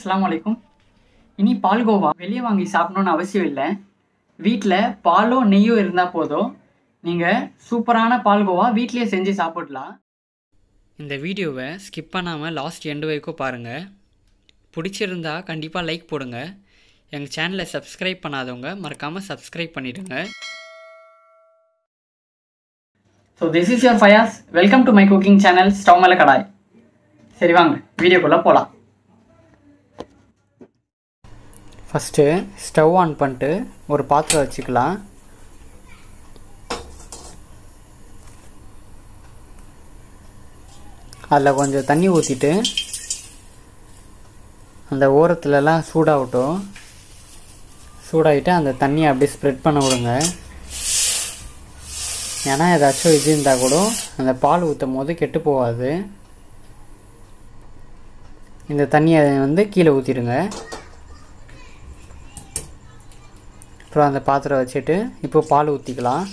அஸ்ஸலாமு அலைக்கும் இனி பால்கோவா வெளியே வாங்கி சாப்பிடணும்னு அவசியம் இல்லை வீட்டில் பாலோ நெய்யோ இருந்தால் போதும் நீங்கள் சூப்பரான பால்கோவா வீட்டிலேயே செஞ்சு சாப்பிடலாம் இந்த வீடியோவை ஸ்கிப் பண்ணாமல் லாஸ்ட் எண்டு வரைக்கும் பாருங்கள் பிடிச்சிருந்தா கண்டிப்பாக லைக் போடுங்க எங்கள் சேனலை சப்ஸ்கிரைப் பண்ணாதவங்க மறக்காமல் சப்ஸ்கிரைப் பண்ணிவிடுங்க so this is your Fayaz welcome to my cooking channel stove மேலே கடாய் சரி வாங்க வீடியோக்குள்ளே போகலாம் ஃபஸ்ட்டு ஸ்டவ் ஆன் பண்ணிட்டு ஒரு பாத்திரம் வச்சுக்கலாம் அதில் கொஞ்சம் தண்ணி ஊற்றிட்டு அந்த ஓரத்துலலாம் சூடாகட்டும் சூடாகிட்டு அந்த தண்ணியை அப்படியே ஸ்ப்ரெட் பண்ண விடுங்க ஏன்னா ஏதாச்சும் இது இருந்தால் கூட அந்த பால் ஊற்றும் போது கெட்டு போகாது இந்த தண்ணியை வந்து கீழே ஊற்றிடுங்க அப்புறம் அந்த பாத்திரம் வச்சுட்டு இப்போ பால் ஊற்றிக்கலாம்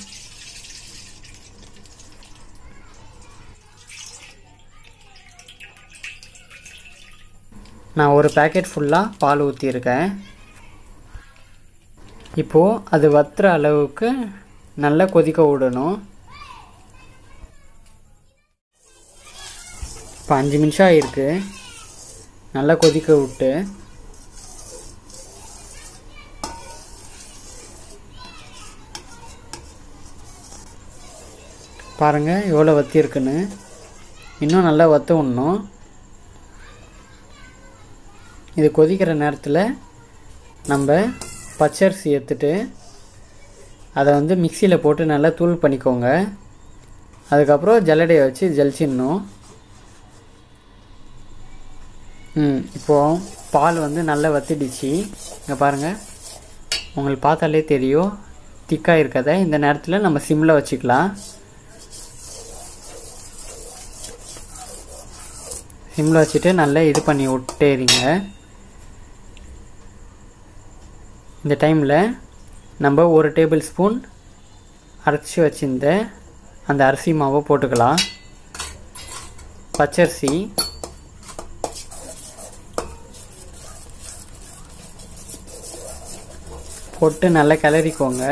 நான் ஒரு பேக்கெட் ஃபுல்லாக பால் ஊற்றியிருக்கேன் இப்போது அது வத்துற அளவுக்கு நல்லா கொதிக்க விடணும் இப்போ அஞ்சு நிமிஷம் ஆகிருக்கு நல்லா கொதிக்க விட்டு பாருங்கள் எவ்வளோ வத்தி இருக்குன்னு இன்னும் நல்லா வத்த விடணும் இது கொதிக்கிற நேரத்தில் நம்ம பச்சரிசி எடுத்துட்டு அதை வந்து மிக்சியில் போட்டு நல்லா தூள் பண்ணிக்கோங்க அதுக்கப்புறம் ஜல்லடையை வச்சு ஜலிச்சிடணும் ம் இப்போது பால் வந்து நல்லா வத்திடுச்சு இங்கே பாருங்கள் உங்களுக்கு பார்த்தாலே தெரியும் திக்காக இருக்கதை இந்த நேரத்தில் நம்ம சிம்மில் வச்சுக்கலாம் சிம்மில் வச்சுட்டு நல்லா இது பண்ணி விட்டே இருங்க இந்த டைமில் நம்ம ஒரு டேபிள் ஸ்பூன் அரைச்சி வச்சிருந்த அந்த அரிசி மாவை போட்டுக்கலாம் பச்சரிசி போட்டு நல்லா கிளறிக்கோங்க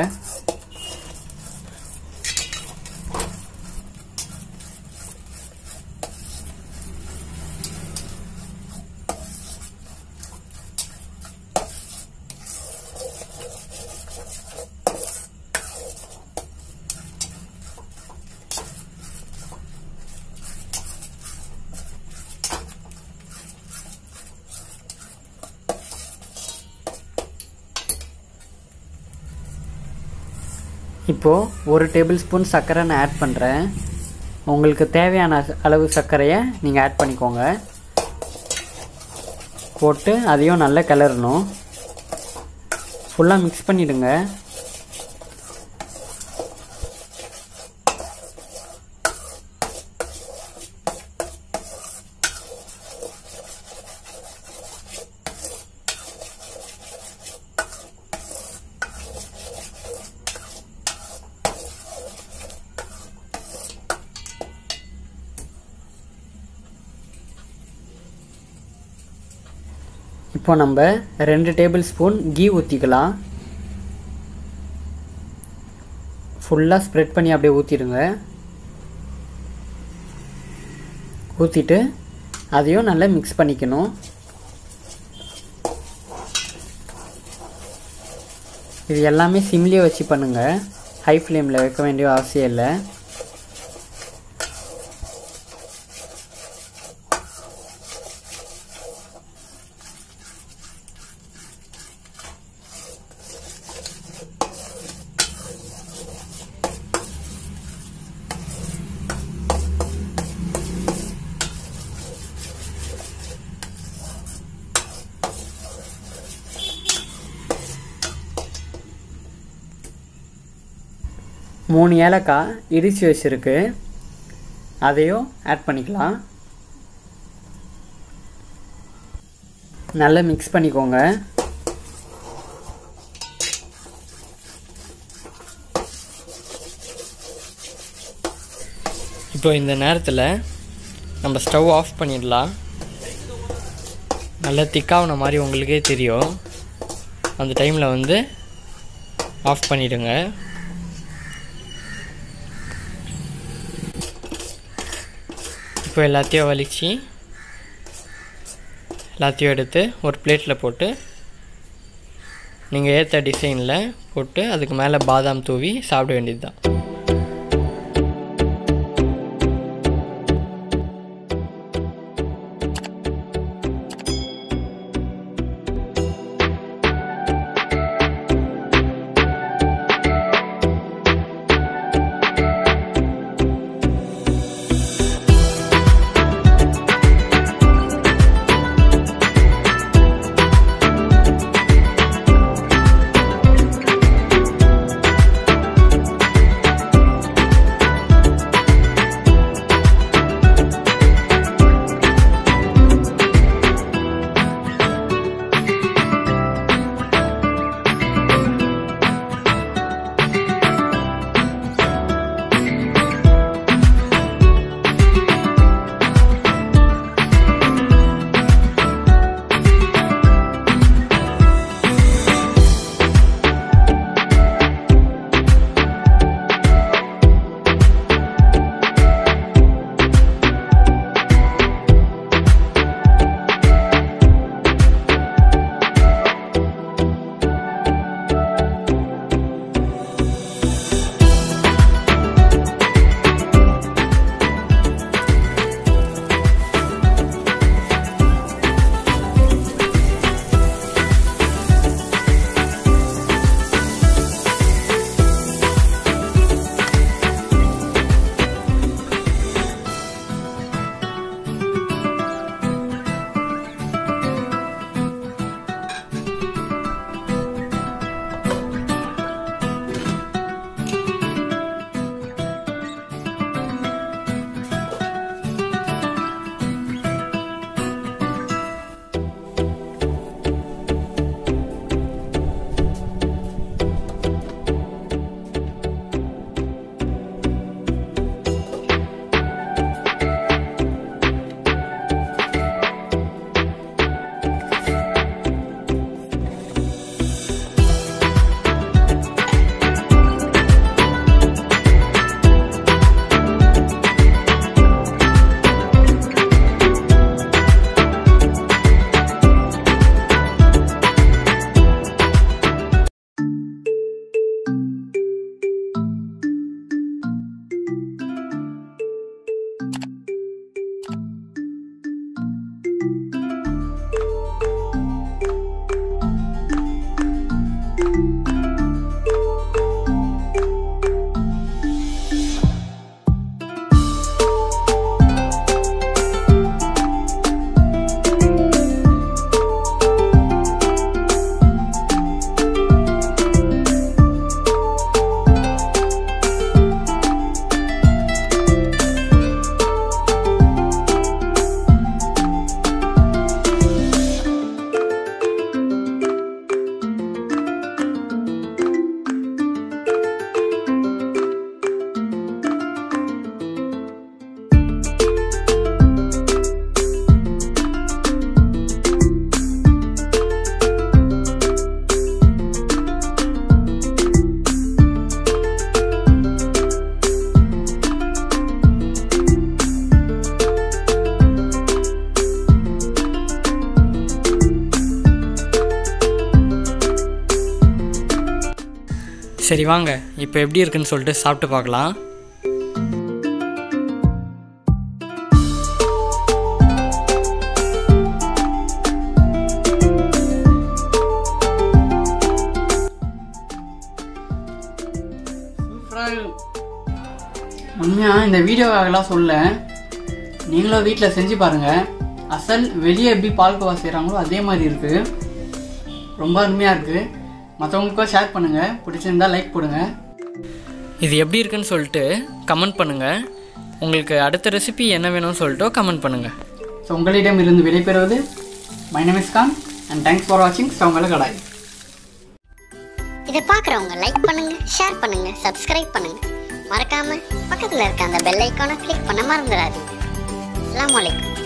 இப்போது ஒரு டேபிள் ஸ்பூன் சர்க்கரை நான் ஆட் பண்ணுறேன் உங்களுக்கு தேவையான அளவு சர்க்கரையை நீங்கள் ஆட் பண்ணிக்கோங்க போட்டு அதையும் நல்லா கிளறணும் ஃபுல்லாக மிக்ஸ் பண்ணிவிடுங்க இப்போ நம்ம ரெண்டு டேபிள் ஸ்பூன் கீ ஊற்றிக்கலாம் ஃபுல்லாக ஸ்ப்ரெட் பண்ணி அப்படியே ஊற்றிடுங்க ஊற்றிட்டு அதையும் நல்லா மிக்ஸ் பண்ணிக்கணும் இது எல்லாமே சிம்லேயே வச்சு பண்ணுங்கள் ஹை ஃப்ளேமில் வைக்க வேண்டிய அவசியம் இல்லை மூணு ஏலக்காய் இடித்து வச்சுருக்கு அதையும் ஆட் பண்ணிக்கலாம் நல்லா மிக்ஸ் பண்ணிக்கோங்க இப்போ இந்த நேரத்தில் நம்ம ஸ்டவ் ஆஃப் பண்ணிடலாம் நல்லா திக்காவுன மாதிரி உங்களுக்கே தெரியும் அந்த டைமில் வந்து ஆஃப் பண்ணிவிடுங்க இப்போ எல்லாத்தையும் வலிச்சு எல்லாத்தையும் எடுத்து ஒரு பிளேட்டில் போட்டு நீங்கள் ஏற்ற டிசைனில் போட்டு அதுக்கு மேலே பாதாம் தூவி சாப்பிட வேண்டியது தான் சரி வாங்க இப்போ எப்படி இருக்குன்னு சொல்லிட்டு சாப்பிட்டு பார்க்கலாம் உண்மையாக இந்த வீடியோக்காகலாம் சொல்ல நீங்களும் வீட்டில் செஞ்சு பாருங்கள் அசல் வெளியே எப்படி பால்கோவா செய்கிறாங்களோ அதே மாதிரி இருக்குது ரொம்ப அருமையாக இருக்குது மற்றவங்களுக்கும் ஷேர் பண்ணுங்கள் பிடிச்சிருந்தா லைக் போடுங்க இது எப்படி இருக்குன்னு சொல்லிட்டு கமெண்ட் பண்ணுங்கள் உங்களுக்கு அடுத்த ரெசிபி என்ன வேணும்னு சொல்லிட்டு கமெண்ட் பண்ணுங்கள் ஸோ உங்களிடம் இருந்து விடைபெறுவது my name is Khan and thanks for வாட்சிங் சவங்கள கடாய் இதை பார்க்குறவங்க லைக் பண்ணுங்க ஷேர் பண்ணுங்க சப்ஸ்கிரைப் பண்ணுங்க மறக்காம பக்கத்தில் இருக்க அந்த பெல் ஐக்கானை கிளிக் பண்ண மறந்துடாதீங்க அஸ்ஸலாமு அலைக்கும்